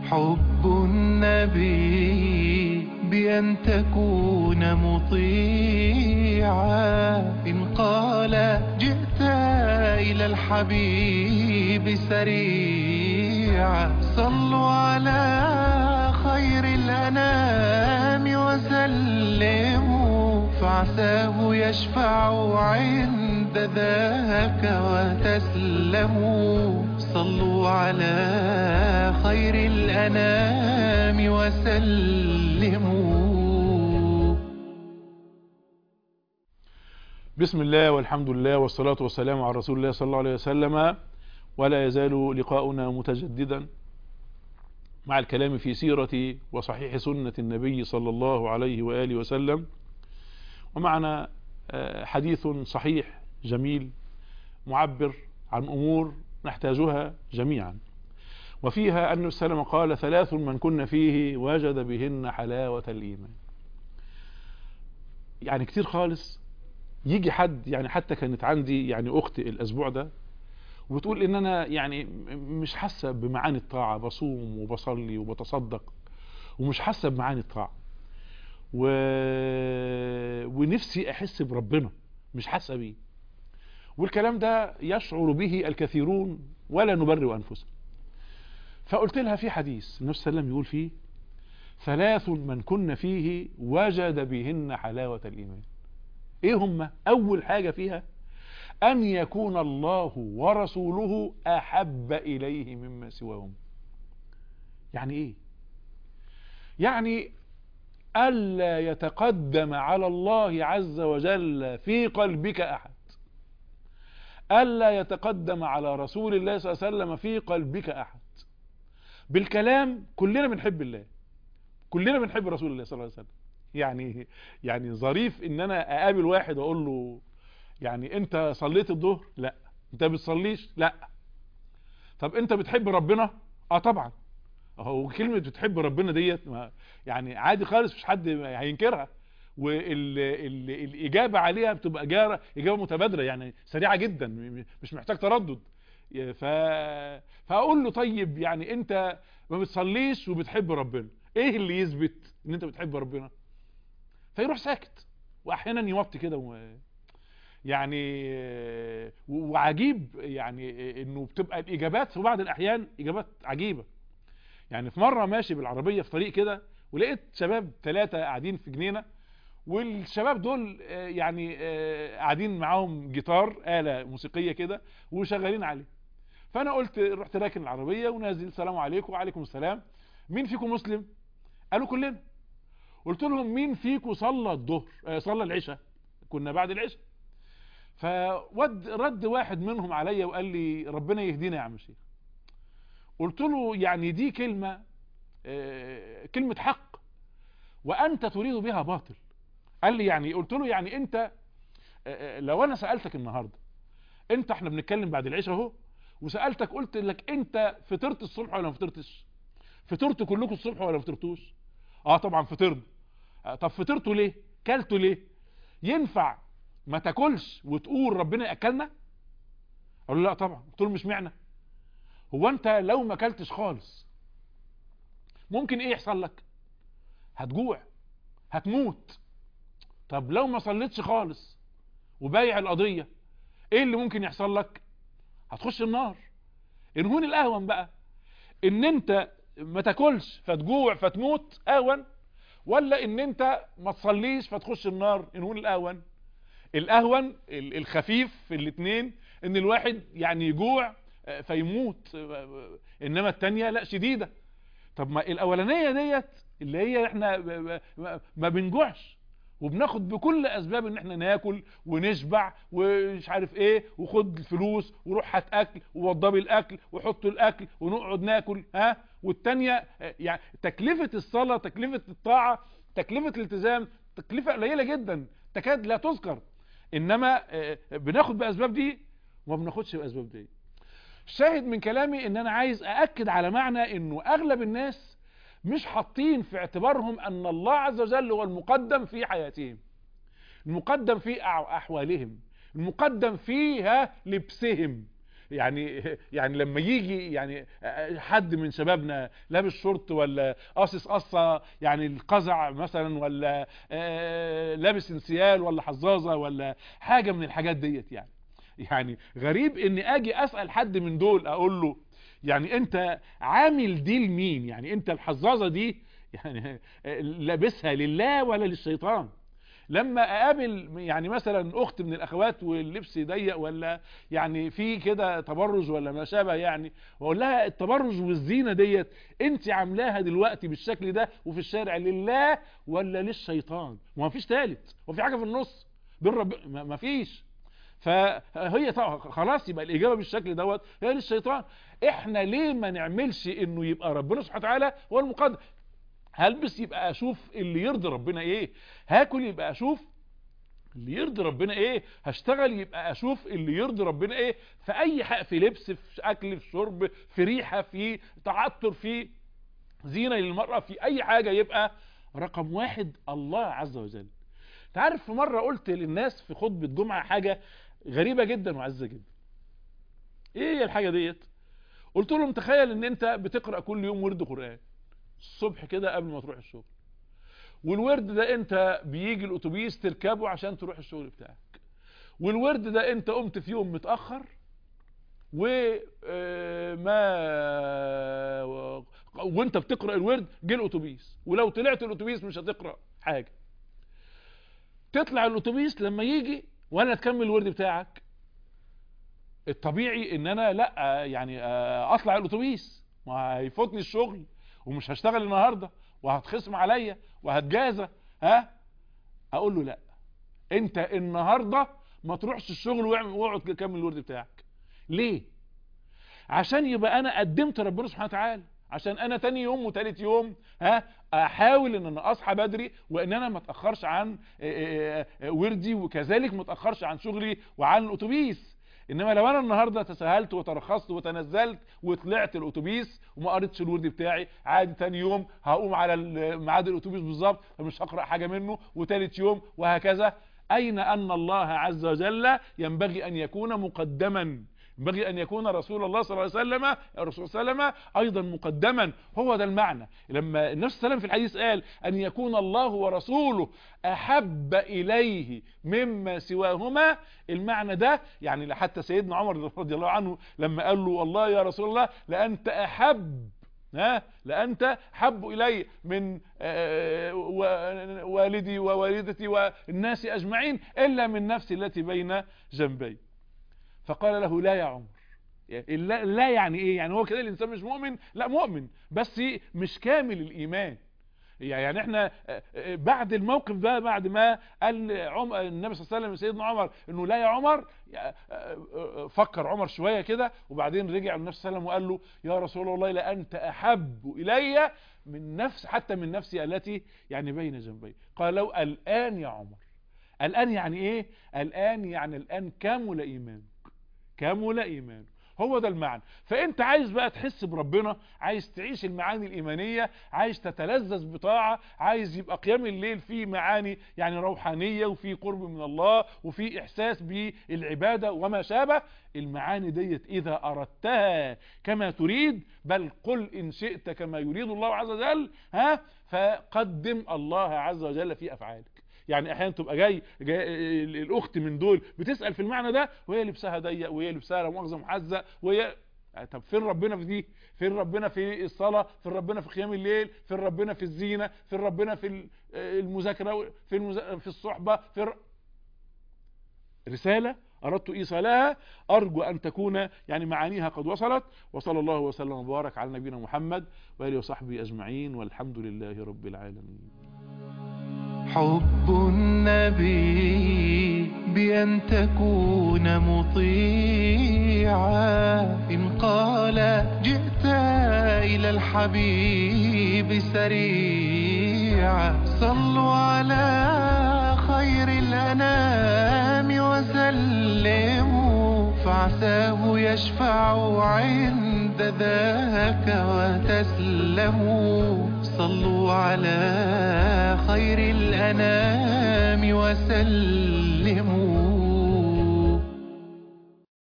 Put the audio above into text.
حب النبي بأن تكون مطيعا إن قال جئت إلى الحبيب سريعا صلوا على خير الأنام وسلموا فعساه يشفع عند ذاك وتسلموا صلوا على خير الأنام وسلموا بسم الله والحمد لله والصلاة والسلام على رسول الله صلى الله عليه وسلم ولا يزال لقاؤنا متجددا مع الكلام في سيرة وصحيح سنة النبي صلى الله عليه وآله وسلم ومعنا حديث صحيح جميل معبر عن أمور نحتاجها جميعا وفيها أن السلام قال ثلاث من كن فيه وجد بهن حلاوة الإيمان يعني كتير خالص يجي حد يعني حتى كانت عندي يعني أختي الأسبوع ده وبتقول إن أنا يعني مش حاسة بمعاني الطاعة بصوم وبصلي وبتصدق ومش حاسة بمعاني الطاعة و... ونفسي أحس بربنا مش حاسة بيه والكلام ده يشعر به الكثيرون ولا نبرئ أنفسنا فقلت لها في حديث النبي صلى الله عليه وسلم يقول فيه ثلاث من كن فيه وجد بهن حلاوة الإيمان ايه هم اول حاجة فيها ان يكون الله ورسوله احب اليه مما سواهم يعني ايه يعني الا يتقدم على الله عز وجل في قلبك احد الا يتقدم على رسول الله صلى الله عليه وسلم في قلبك احد بالكلام كلنا بنحب الله كلنا بنحب رسول الله صلى الله عليه وسلم يعني يعني ظريف ان انا اقابل واحد واقول له يعني انت صليت الظهر لا انت بتصليش لا طب انت بتحب ربنا اه طبعا اهو كلمه بتحب ربنا ديت يعني عادي خالص مش حد هينكرها والاجابه عليها بتبقى اجابه اجابه متبادله يعني سريعه جدا مش محتاج تردد ف فاقول له طيب يعني انت ما بتصليش وبتحب ربنا ايه اللي يثبت ان انت بتحب ربنا فيروح ساكت واحيانا يوطي كده و... يعني وعجيب يعني انه بتبقى الاجابات في بعض الاحيان اجابات عجيبه يعني في مره ماشي بالعربيه في طريق كده ولقيت شباب ثلاثه قاعدين في جنينه والشباب دول يعني قاعدين معاهم جيتار آلة موسيقية كده وشغالين عليه فانا قلت رحت راكن العربية ونازل السلام عليكم وعليكم السلام مين فيكم مسلم قالوا كلنا قلت لهم مين فيكم صلى الظهر آه صلى العشاء كنا بعد العشاء فود رد واحد منهم عليا وقال لي ربنا يهدينا يا عم الشيخ قلت له يعني دي كلمة آه كلمة حق وانت تريد بها باطل قال لي يعني قلت له يعني انت آه لو انا سألتك النهاردة انت احنا بنتكلم بعد العشاء اهو وسألتك قلت لك انت فطرت الصبح ولا ما فطرتش فطرتوا كلكم الصبح ولا ما فطرتوش اه طبعا فطرنا طب فطرتوا ليه كلتوا ليه ينفع ما تاكلش وتقول ربنا اكلنا قالوا لا طبعا قلت له مش معنى هو انت لو ما اكلتش خالص ممكن ايه يحصل لك هتجوع هتموت طب لو ما صليتش خالص وبايع القضية ايه اللي ممكن يحصل لك هتخش النار انهون الاهون بقى ان انت ما تاكلش فتجوع فتموت اهون ولا ان انت ما تصليش فتخش النار انهون الاهون الاهون الخفيف في الاثنين ان الواحد يعني يجوع فيموت انما التانية لا شديدة طب ما الاولانية ديت اللي هي احنا ما بنجوعش وبناخد بكل اسباب ان احنا ناكل ونشبع ومش عارف ايه وخد الفلوس وروح هات اكل ووضبي الاكل وحط الاكل ونقعد ناكل ها والتانية يعني تكلفة الصلاة تكلفة الطاعة تكلفة الالتزام تكلفة قليلة جدا تكاد لا تذكر انما بناخد باسباب دي وما بناخدش باسباب دي الشاهد من كلامي ان انا عايز ااكد على معنى انه اغلب الناس مش حاطين في اعتبارهم ان الله عز وجل هو المقدم في حياتهم المقدم في أحوالهم المقدم فيها لبسهم يعني يعني لما يجي يعني حد من شبابنا لابس شورت ولا قاصص قصه يعني القزع مثلا ولا آه، لابس انسيال ولا حظاظه ولا حاجه من الحاجات ديت يعني يعني غريب اني اجي اسال حد من دول اقول له يعني انت عامل دي لمين يعني انت الحظاظه دي يعني لابسها لله ولا للشيطان لما اقابل يعني مثلا اخت من الاخوات واللبس ضيق ولا يعني في كده تبرج ولا ما شابه يعني واقول لها التبرج والزينه ديت انت عاملاها دلوقتي بالشكل ده وفي الشارع لله ولا للشيطان ما فيش ثالث وفي حاجه في النص بين رب ما فيش فهي طبعا خلاص يبقى الاجابه بالشكل دوت هي للشيطان احنا ليه ما نعملش انه يبقى ربنا سبحانه وتعالى هو المقدر هلبس يبقى اشوف اللي يرضي ربنا ايه هاكل يبقى اشوف اللي يرضي ربنا ايه هشتغل يبقى اشوف اللي يرضي ربنا ايه في اي حق في لبس في اكل في شرب في ريحه في تعطر في زينه للمراه في اي حاجه يبقى رقم واحد الله عز وجل تعرف في مره قلت للناس في خطبه جمعه حاجه غريبه جدا وعزه جدا ايه هي الحاجه ديت قلت لهم تخيل ان انت بتقرا كل يوم ورد قران الصبح كده قبل ما تروح الشغل والورد ده انت بيجي الاتوبيس تركبه عشان تروح الشغل بتاعك والورد ده انت قمت في يوم متاخر وما وانت بتقرا الورد جه الاتوبيس ولو طلعت الاتوبيس مش هتقرا حاجه تطلع الاتوبيس لما يجي ولا تكمل الورد بتاعك الطبيعي ان انا لا يعني اطلع الاتوبيس ما هيفوتني الشغل ومش هشتغل النهارده وهتخصم عليا وهتجازى ها اقول له لا انت النهارده ما تروحش الشغل واقعد كمل الورد بتاعك ليه عشان يبقى انا قدمت ربنا سبحانه وتعالى عشان انا تاني يوم وتالت يوم ها احاول ان انا اصحى بدري وان انا ما اتاخرش عن وردي وكذلك ما اتاخرش عن شغلي وعن الاتوبيس انما لو انا النهارده تساهلت وترخصت وتنزلت وطلعت الاتوبيس وما قريتش الورد بتاعي عادي تاني يوم هقوم على ميعاد الاتوبيس بالظبط فمش هقرا حاجه منه وتالت يوم وهكذا اين ان الله عز وجل ينبغي ان يكون مقدما ينبغي ان يكون رسول الله صلى الله عليه وسلم الرسول صلى الله عليه وسلم ايضا مقدما هو ده المعنى لما النبي صلى الله عليه وسلم في الحديث قال ان يكون الله ورسوله احب اليه مما سواهما المعنى ده يعني حتى سيدنا عمر رضي الله عنه لما قال له والله يا رسول الله لانت احب ها لأنت حب إلي من والدي ووالدتي والناس أجمعين إلا من نفسي التي بين جنبي فقال له لا يا عمر لا يعني ايه يعني هو كده الانسان مش مؤمن لا مؤمن بس مش كامل الايمان يعني احنا بعد الموقف ده بعد ما قال عم النبي صلى الله عليه وسلم لسيدنا عمر انه لا يا عمر فكر عمر شويه كده وبعدين رجع النبي صلى الله عليه وسلم وقال له يا رسول الله لانت احب الي من نفس حتى من نفسي التي يعني بين جنبي قال له الان يا عمر الان يعني ايه الان يعني الان كامل ايمانك كامل ايمان هو ده المعنى فانت عايز بقى تحس بربنا عايز تعيش المعاني الايمانيه عايز تتلذذ بطاعه عايز يبقى قيام الليل فيه معاني يعني روحانيه وفي قرب من الله وفي احساس بالعباده وما شابه المعاني ديت اذا اردتها كما تريد بل قل ان شئت كما يريد الله عز وجل ها فقدم الله عز وجل في افعالك يعني احيانا تبقى جاي, جاي الاخت من دول بتسال في المعنى ده وهي لبسها ضيق وهي لبسها لا مؤاخذه محزق وهي طب فين ربنا في دي فين ربنا في الصلاه فين ربنا في قيام الليل فين ربنا في الزينه فين ربنا في المذاكره في المز... في الصحبه في الر... رساله اردت ايصالها ارجو ان تكون يعني معانيها قد وصلت وصلى الله وسلم وبارك على نبينا محمد واله وصحبه اجمعين والحمد لله رب العالمين حب النبي بأن تكون مطيعا إن قال جئت إلى الحبيب سريعا صلوا على خير الأنام وسلموا فعساه يشفع عند ذاك وتسلموا صلوا على خير الأنام وسلموا